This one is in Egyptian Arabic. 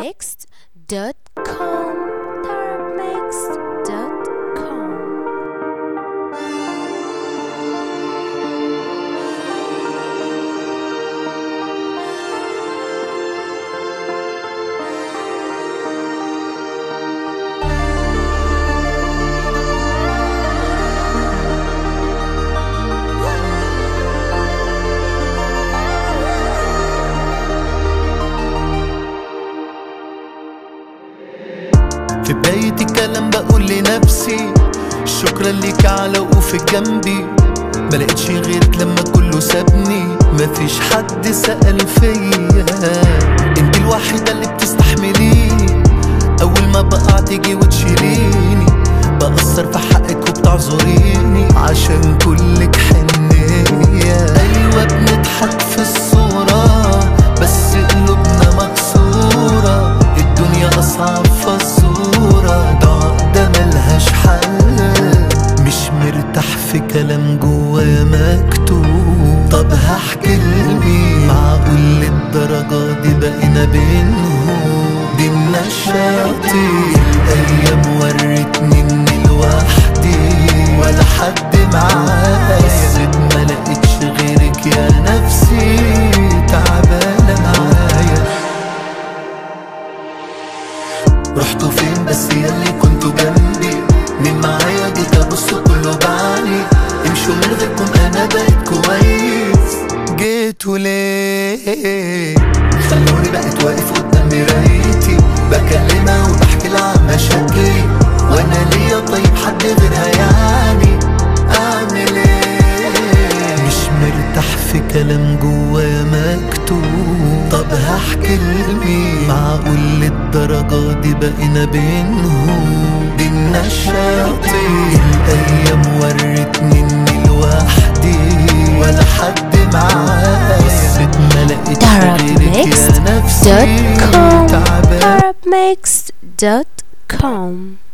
tarabmixed.com tarabmixed.com في بداية الكلام بقول لنفسي شكرا ليك على وقوفك جنبي ملقتش غيرك لما كله سابني مفيش حد سأل فيا انت الوحيدة اللي بتستحمليني اول ما بقع تيجي وتشيليني بأثر في حقك وبتعذريني عشان كلك حنية ايوه بنضحك في الصورة بس قلوبنا مكسورة الدنيا اصعب فالصورة ده عقدة ملهاش حل مش مرتاح في كلام جوا مكتوب طب هحكي لمين معقول للدرجة دي بقينا بينهم دي من الشياطين الايام ورتني اني لوحدي ولا حد معايا بصيت ما لقيتش غيرك يا نفسي تعبانة معايا رحتوا فين بس ياللي كنتوا جنبي مين معايا جيت ابص كله بعاني امشوا من غيركم انا بقيت كويس جيتوا ليه خلوني بقيت واقف قدام مرايتي بكلمها وبحكي لها عن مشاكلي وانا ليا طيب حد غيرها يعني اعمل ايه مش مرتاح في كلام جوا مكتوب طب هحكي لمين معقول للدرجة دي بقينا بينهم دي من الشياطين الايام ورتني اني لوحدي ولا حد معايا بصيت ما لقيتش غيرك يا نفسي tarabmixed.com تعبان tarabmixed.com